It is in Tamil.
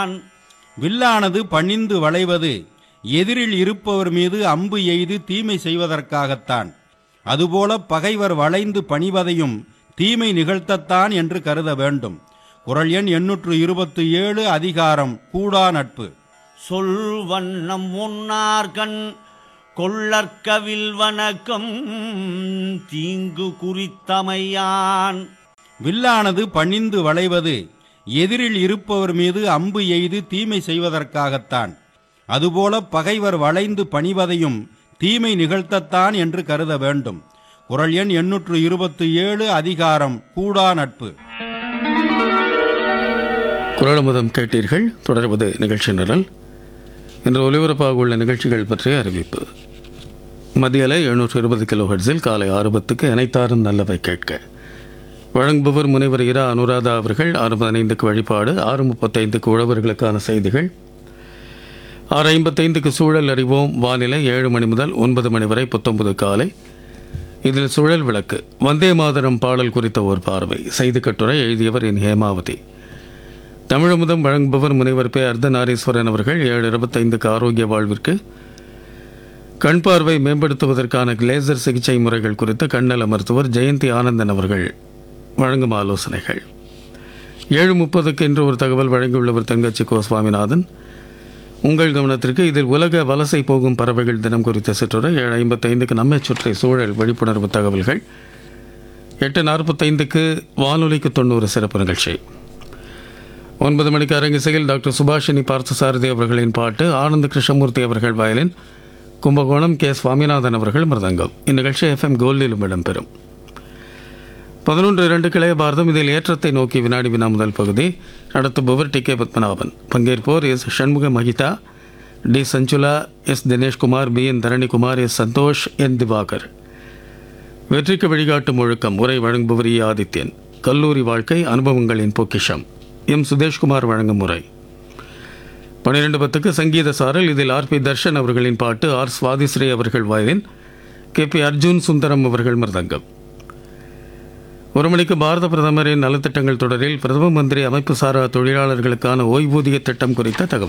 தமையான் வில்லானது பணிந்து வளைவது எதிரில் இருப்பவர் மீது அம்பு எய்து தீமை செய்வதற்காகத்தான் அதுபோல பகைவர் வளைந்து பணிவதையும் தீமை நிகழ்த்தத்தான் என்று கருத வேண்டும் குரல் எண் எண்ணூற்று இருபத்தி ஏழு அதிகாரம் கூடா நட்பு சொல் வண்ணம் உன்னார்கண் கொள்ளற்கவில் வணக்கம் தீங்கு குறித்தமையான் வில்லானது பணிந்து வளைவது எதிரில் இருப்பவர் மீது அம்பு எய்து தீமை செய்வதற்காகத்தான் அதுபோல பகைவர் வளைந்து பணிவதையும் தீமை நிகழ்த்தத்தான் என்று கருத வேண்டும் குரல் எண் எண்ணூற்று இருபத்தி ஏழு அதிகாரம் கூடா நட்பு குரலமுதம் கேட்டீர்கள் தொடர்வது நிகழ்ச்சி நிரல் இன்று ஒலிபரப்பாக உள்ள நிகழ்ச்சிகள் பற்றிய அறிவிப்பு மதியலை எழுநூற்று இருபது கிலோ ஹெர்ட்ஸில் காலை ஆறு பத்துக்கு இணைத்தாரும் நல்லவை கேட்க வழங்குபவர் முனைவர் இரா அனுராதா அவர்கள் ஆறு பதினைந்துக்கு வழிபாடு ஆறு முப்பத்தைந்துக்கு உழவர்களுக்கான செய்திகள் ஆறு ஐம்பத்தைந்துக்கு சூழல் அறிவோம் வானிலை ஏழு மணி முதல் ஒன்பது மணி வரை புத்தொன்பது காலை இதில் சுழல் விளக்கு வந்தே மாதரம் பாடல் குறித்த ஒரு பார்வை செய்தி கட்டுரை எழுதியவர் என் ஹேமாவதி தமிழமுதம் வழங்குபவர் முனைவர் பே அர்த்தநாரீஸ்வரன் அவர்கள் ஏழு இருபத்தைந்துக்கு ஆரோக்கிய வாழ்விற்கு கண் பார்வை மேம்படுத்துவதற்கான லேசர் சிகிச்சை முறைகள் குறித்து கண்ணல மருத்துவர் ஜெயந்தி ஆனந்தன் அவர்கள் வழங்கும் ஆலோசனைகள் ஏழு முப்பதுக்கு இன்று ஒரு தகவல் வழங்கியுள்ளவர் தங்கச்சி கோ சுவாமிநாதன் உங்கள் கவனத்திற்கு இதில் உலக வலசை போகும் பறவைகள் தினம் குறித்த சிற்றுரை ஏழு ஐம்பத்தைந்துக்கு நம்மை சுற்றி சூழல் விழிப்புணர்வு தகவல்கள் எட்டு நாற்பத்தைந்துக்கு வானொலிக்கு தொண்ணூறு சிறப்பு நிகழ்ச்சி ஒன்பது மணிக்கு அரங்கிசையில் டாக்டர் சுபாஷினி பார்த்தசாரதி அவர்களின் பாட்டு ஆனந்த கிருஷ்ணமூர்த்தி அவர்கள் வயலின் கும்பகோணம் கே சுவாமிநாதன் அவர்கள் மிருதங்கம் இந்நிகழ்ச்சி எஃப்எம் கோல்டிலும் இடம்பெறும் பதினொன்று இரண்டு கிளைய பாரதம் இதில் ஏற்றத்தை நோக்கி வினாடி வினா முதல் பகுதி நடத்துபவர் டி கே பத்மநாபன் பங்கேற்போர் S Shanmuga Mahitha T Sanjula S Dineshkumar P N Dharanikumar S Santhosh N Divakar வெற்றிக்கு வழிகாட்டும் ஒழுக்கம் உரை வழங்குபவர் இ ஆதித்யன் கல்லூரி வாழ்க்கை அனுபவங்களின் பொக்கிஷம் எம் சுதேஷ்குமார் வழங்கும் முறை பன்னிரெண்டு பத்துக்கு சங்கீத சாரல் இதில் ஆர் பி தர்ஷன் அவர்களின் பாட்டு ஆர் சுவாதிஸ்ரீ அவர்கள் violin K P Arjun Sundaram அவர்கள் மிருதங்கம் ஒரு மணிக்கு பாரத பிரதமரின் நலத்திட்டங்கள் தொடரில் பிரதம மந்திரி அமைப்பு சாரா தொழிலாளர்களுக்கான ஓய்வூதிய திட்டம் குறித்த தகவல்